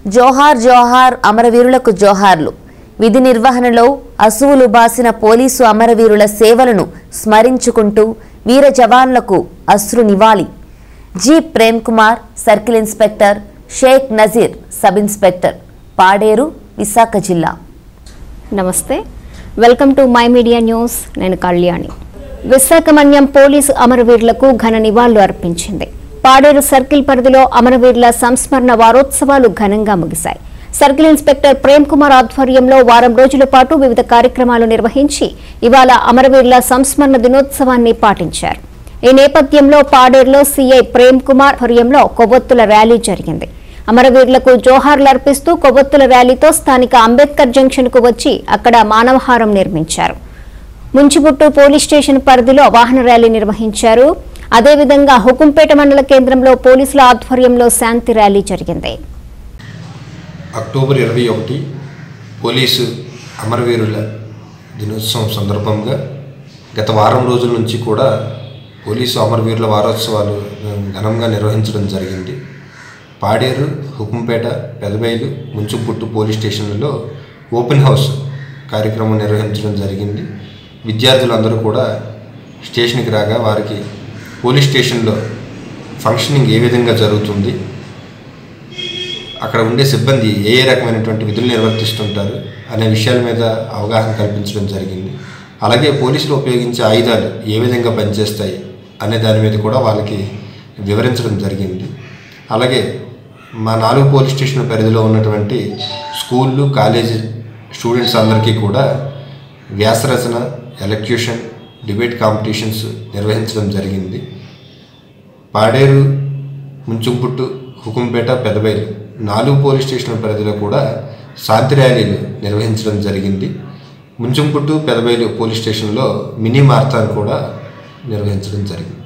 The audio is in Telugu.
జోహార్ జోహార్ అమరవీరులకు జోహార్లు విధి నిర్వహణలో అసువులు బాసిన పోలీసు అమరవీరుల సేవలను స్మరించుకుంటూ వీర జవాన్లకు అశ్రు నివాళి G Prem Kumar circle inspector Sheikh Nazeer sub inspector Paderu Visakha జిల్లా నమస్తే welcome to my media news నేను కళ్యాణి విశాఖమన్యం పోలీసు అమరవీరులకు ఘన నివాళులు అర్పించింది పాడేరు సర్కిల్ పరిధిలో అమరవీరుల సంస్మరణ వారోత్సవాలు ఘనంగా ముగిశాయి సర్కిల్ ఇన్స్పెక్టర్ ప్రేమ్ కుమార్ ఆధ్వర్యంలో వారం రోజుల పాటు వివిధ కార్యక్రమాలు నిర్వహించి ఇవాళ అమరవీరుల సంస్మరణ దినోత్సవాన్ని పాటించారు ఈ నేపథ్యంలో పాడేరులో సీఐ ప్రేమ్ కుమార్ ఆధ్వర్యంలో కొవ్వొత్తుల ర్యాలీ జరిగింది అమరవీరులకు జోహార్లు అర్పిస్తూ కొవ్వొత్తుల ర్యాలీతో స్థానిక అంబేద్కర్ జంక్షన్ కు వచ్చి అక్కడ మానవహారం నిర్మించారు ముంచిపుట్టు పోలీస్ స్టేషన్ పరిధిలో వాహన ర్యాలీ నిర్వహించారు అదేవిధంగా హుకుంపేట మండల కేంద్రంలో పోలీసుల ఆధ్వర్యంలో శాంతి ర్యాలీ జరిగింది అక్టోబర్ ఇరవై ఒకటి పోలీసు అమరవీరుల దినోత్సవం సందర్భంగా గత వారం రోజుల నుంచి కూడా పోలీసు అమరవీరుల వారోత్సవాలు ఘనంగా నిర్వహించడం జరిగింది పాడేరు హుకుంపేట పెదబైలు ముంచుపుట్టు పోలీస్ స్టేషన్లలో ఓపెన్ హౌస్ కార్యక్రమం నిర్వహించడం జరిగింది విద్యార్థులందరూ కూడా స్టేషన్కి రాగా వారికి పోలీస్ స్టేషన్లో ఫంక్షనింగ్ ఏ విధంగా జరుగుతుంది అక్కడ ఉండే సిబ్బంది ఏ ఏ రకమైనటువంటి విధులు నిర్వర్తిస్తుంటారు అనే విషయాల మీద అవగాహన కల్పించడం జరిగింది అలాగే పోలీసులు ఉపయోగించే ఆయుధాలు ఏ విధంగా పనిచేస్తాయి అనే దాని మీద కూడా వాళ్ళకి వివరించడం జరిగింది అలాగే మా నాలుగు పోలీస్ స్టేషన్ పరిధిలో ఉన్నటువంటి స్కూళ్ళు కాలేజీ స్టూడెంట్స్ అందరికీ కూడా వ్యాసరచన ఎలక్యూషన్ డిబేట్ కాంపిటీషన్స్ నిర్వహించడం జరిగింది పాడేరు ముంచుంపుట్టు హుకుంపేట పెదబైలు నాలుగు పోలీస్ స్టేషన్ల పరిధిలో కూడా శాంతి ర్యాలీలు నిర్వహించడం జరిగింది ముంచుంపుట్టు పెదబైలు పోలీస్ స్టేషన్లో మినీ మార్థాన్ కూడా నిర్వహించడం జరిగింది